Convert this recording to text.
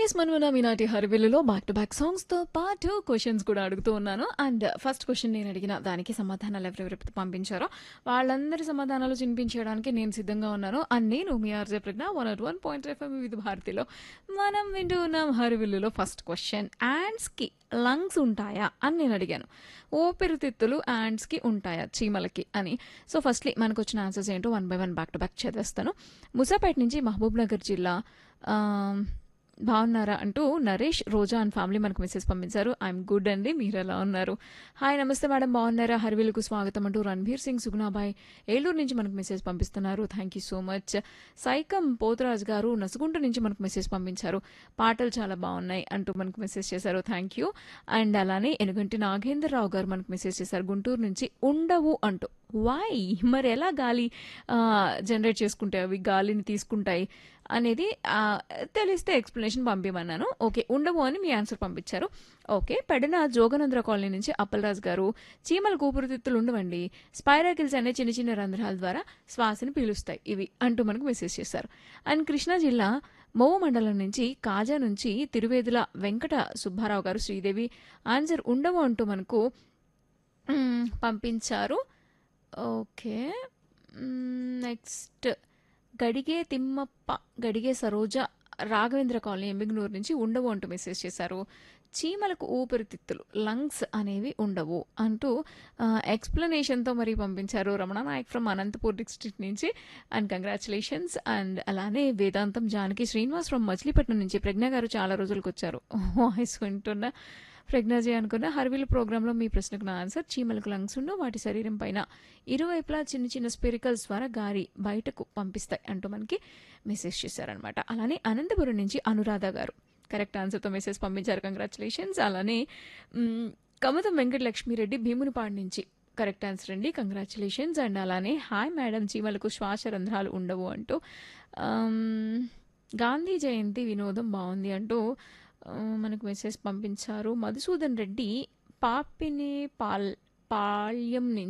yes మనమున ఈనాటి హరివిల్లులో బ్యాక్ టు బ్యాక్ సాంగ్స్తో పాటు క్వశ్చన్స్ కూడా అడుగుతూ ఉన్నాను అండ్ ఫస్ట్ క్వశ్చన్ నేను అడిగిన దానికి సమాధానాలు ఎవరెవరైతే పంపించారో వాళ్ళందరి సమాధానాలు వినిపించడానికి నేను సిద్ధంగా ఉన్నాను అండ్ నేను మీ RJ Pragna one at one point FM వివిధ భారతిలో మనం వింటూ ఉన్నాం హరివిల్లులో ఫస్ట్ క్వశ్చన్ యాండ్స్కి లంగ్స్ ఉంటాయా అని నేను అడిగాను ఊపిరితిత్తులు యాండ్స్కి ఉంటాయా చీమలకి అని సో ఫస్ట్లీ మనకు వచ్చిన ఆన్సర్స్ ఏంటో one by one back to back చదివేస్తాను ముసాపేట నుంచి మహబూబ్ నగర్ జిల్లా ఆ, బాగున్నారా అంటూ నరేష్ రోజా అండ్ ఫ్యామిలీ మనకు మెసేజ్ పంపించారు ఐఎమ్ గుడ్ అండి మీరు ఎలా ఉన్నారు హాయ్ నమస్తే మేడం బాగున్నారా హర్వీలకు స్వాగతం అంటూ రణ్వీర్ సింగ్ సుగుణాబాయ్ ఏలూరు నుంచి మనకు మెసేజ్ పంపిస్తున్నారు thank you so much Saikam Poturaj గారు నసుగుంట నుంచి మనకు మెసేజ్ పంపించారు పాటలు చాలా బాగున్నాయి అంటూ మనకు మెసేజ్ చేశారు థ్యాంక్ యూ అండ్ అలానే ఎనుగంటి నాగేంద్రరావు గారు మనకు మెసేజ్ చేశారు గుంటూరు నుంచి ఉండవు అంటూ వై మరి ఎలా గాలి జనరేట్ చేసుకుంటాయి అవి గాలిని తీసుకుంటాయి అనేది ఆ, తెలిస్తే ఎక్స్ప్లెనేషన్ పంపించమన్నాను ఓకే ఉండవు అని మీ ఆన్సర్ పంపించారు ఓకే పెడన జోగనంద్ర కాలనీ నుంచి అప్పలరాజు గారు చీమల కూపురుతిత్తులు ఉండవండి స్పైరాకిల్స్ అనే చిన్న చిన్న రంధ్రాల ద్వారా శ్వాసని పీలుస్తాయి ఇవి అంటూ మనకు మెసేజ్ చేశారు అండ్ కృష్ణా జిల్లా మోవ మండలం నుంచి కాజా నుంచి తిరువేదుల వెంకట సుబ్బారావు గారు శ్రీదేవి ఆన్సర్ ఉండవు అంటూ మనకు మ్, పంపించారు okay next Gadige Timmappa Gadige Saroja Raghavendra colony Emmiganur నుంచి ఉండవు అంటూ మెసేజ్ చేశారు చీమలకు ఊపిరితిత్తులు లంగ్స్ అనేవి ఉండవు అంటూ ఎక్స్ప్లెనేషన్తో మరి పంపించారు రమణ నాయక్ ఫ్రమ్ అనంతపూర్ డిస్ట్రిక్ట్ నుంచి అండ్ కంగ్రాచులేషన్స్ అండ్ అలానే వేదాంతం జానకి శ్రీనివాస్ ఫ్రమ్ మచిలీపట్నం నుంచి ప్రజ్ఞ గారు చాలా రోజులకు వచ్చారు వాయిస్ వింటున్న ప్రజ్ఞాజీ అనుకున్న హర్విల్ ప్రోగ్రాంలో మీ ప్రశ్నకు నా ఆన్సర్ చీమలకు లంగ్స్ ఉండవు వాటి శరీరం పైన ఇరువైపులా చిన్న చిన్న స్పెరికల్స్ ద్వారా గాలి బయటకు పంపిస్తాయి అంటూ మనకి మెసేజ్ చేశారనమాట అలానే అనంతపురం నుంచి అనురాధ గారు కరెక్ట్ ఆన్సర్తో మెసేజ్ పంపించారు కంగ్రాచులేషన్స్ అలానే మ్, కమతం వెంకట లక్ష్మీరెడ్డి భీమునిపాడు నుంచి కరెక్ట్ ఆన్సర్ అండి కంగ్రాచులేషన్స్ అండ్ అలానే హాయ్ మేడం చీమలకు శ్వాస రంధ్రాలు ఉండవు అంటూ ఆమ్, గాంధీ జయంతి వినోదం బాగుంది అంటూ ఆ, మనకు మెసేజ్ పంపించారు మధుసూదన్ రెడ్డి పాపిని పాల్ పాళ్యం నుంచి